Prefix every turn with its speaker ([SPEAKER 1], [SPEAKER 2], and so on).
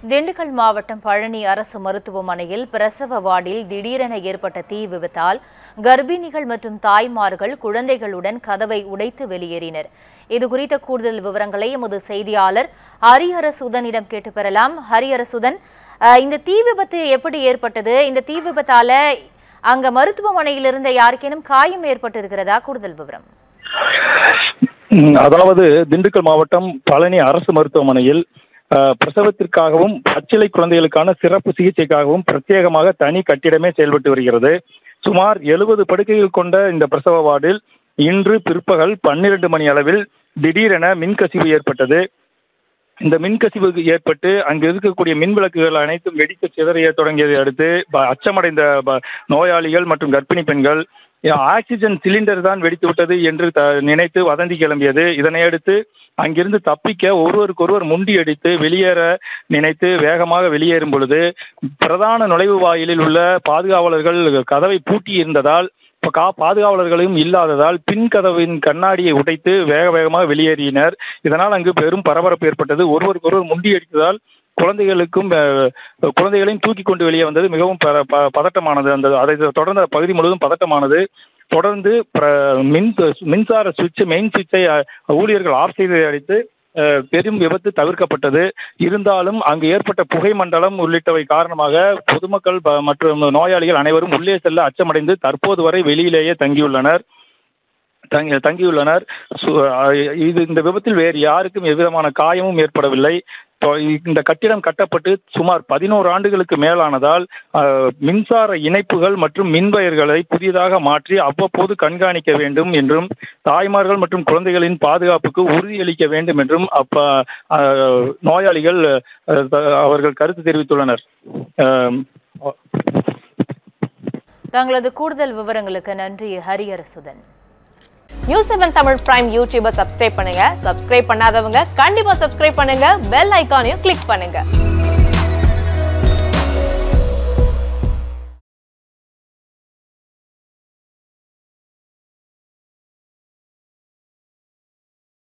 [SPEAKER 1] திண்டுக்கல் மாவட்டம் பழனி அரசு மருத்துவமனையில் பிரசவ வார்டில் திடீரென ஏற்பட்ட தீ விபத்தால் கர்ப்பிணிகள் மற்றும் தாய்மார்கள் குழந்தைகளுடன் கதவை உடைத்து வெளியேறினர் இது குறித்த கூடுதல் விவரங்களை எமது செய்தியாளர் ஹரிஹரசுதனிடம் கேட்டு பெறலாம் ஹரிஹரசுதன் அஹ், இந்த தீ விபத்து எப்படி ஏற்பட்டது இந்த தீ விபத்தால அங்க மருத்துவமனையில் இருந்த யாருக்கேனும் காயம் ஏற்பட்டு இருக்கிறதா கூடுதல் விவரம்
[SPEAKER 2] ம், அதாவது திண்டுக்கல் மாவட்டம் பழனி அரசு மருத்துவமனையில் அஹ், பிரசவத்திற்காகவும் பச்சிலை குழந்தைகளுக்கான சிறப்பு சிகிச்சைக்காகவும் பிரத்யேகமாக தனி கட்டிடமே செயல்பட்டு வருகிறது சுமார் எழுபது படுக்கைகள் கொண்ட இந்த பிரசவ வார்டில் இன்று பிற்பகல் பன்னிரண்டு மணி அளவில் திடீரென மின்கசிவு ஏற்பட்டது இந்த மின்கசிவு ஏற்பட்டு அங்கு இருக்கக்கூடிய மின் விளக்குகள் அனைத்தும் வெடித்து சிதறிய தொடங்கியதை அடுத்து ப- அச்சமடைந்த ப- நோயாளிகள் மற்றும் கர்ப்பிணி பெண்கள் ஆக்சிஜன் சிலிண்டர் தான் வெடித்து விட்டது என்று த- நினைத்து வதந்தி கிளம்பியது இதனையடுத்து அங்கிருந்து தப்பிக்க ஒருவருக்கொருவர் முண்டி அடித்து வெளியேற நினைத்து வேகமாக வெளியேறும் பொழுது பிரதான நுழைவு வாயிலில் உள்ள பாதுகாவலர்கள் கதவை பூட்டி இருந்ததால் இப்ப கா பாதுகாவலர்களும் இல்லாததால் பின் கதவின் கண்ணாடியை உடைத்து வேக வேகமாக வெளியேறினர் இதனால் அங்கு பெரும் பரபரப்பு ஏற்பட்டது ஒருவருக்கொருவர் முண்டி அடித்ததால் குழந்தைகளுக்கும் அஹ், குழந்தைகளையும் தூக்கி கொண்டு வெளியே வந்தது மிகவும் ப- ப- பதட்டமானது அந்த அதை தொடர்ந்து அந்த பகுதி முழுவதும் பதட்டமானது தொடர்ந்து பிர- மின் மின்சார சுவிட்ச் மெயின் சுவிட்சை அஹ், ஊழியர்கள் ஆஃப் செய்ததை அடுத்து அஹ், பெரும் விபத்து தவிர்க்கப்பட்டது இருந்தாலும் அங்கு ஏற்பட்ட புகை மண்டலம் உள்ளிட்டவை காரணமாக பொதுமக்கள் ப- மற்றும் நோயாளிகள் அனைவரும் உள்ளே செல்ல அச்சமடைந்து தற்போது வரை வெளியிலேயே தங்கியுள்ளனர் தங்கி தங்கியுள்ளனர் சு- அஹ் இது இந்த விபத்தில் வேறு யாருக்கும் எவ்விதமான காயமும் ஏற்படவில்லை தொ- இந்த கட்டிடம் கட்டப்பட்டு சுமார் பதினோரு ஆண்டுகளுக்கு மேலானதால் அஹ், மின்சார இணைப்புகள் மற்றும் மின்வயர்களை புதியதாக மாற்றி அவ்வப்போது கண்காணிக்க வேண்டும் என்றும் தாய்மார்கள் மற்றும் குழந்தைகளின் பாதுகாப்புக்கு உறுதியளிக்க வேண்டும் என்றும் அப்ப அஹ், நோயாளிகள் அஹ், த- அவர்கள் கருத்து தெரிவித்துள்ளனர் அஹ்,
[SPEAKER 1] தங்களது கூடுதல் விவரங்களுக்கு நன்றி Hariharasudhan
[SPEAKER 3] news seven Tamil prime யூடியூபை சப்ஸ்கிரைப் பண்ணுங்க சப்ஸ்கிரைப் பண்ணாதவங்க கண்டிப்பா சப்ஸ்கிரைப் பண்ணுங்க பெல் ஐகானையும் கிளிக் பண்ணுங்க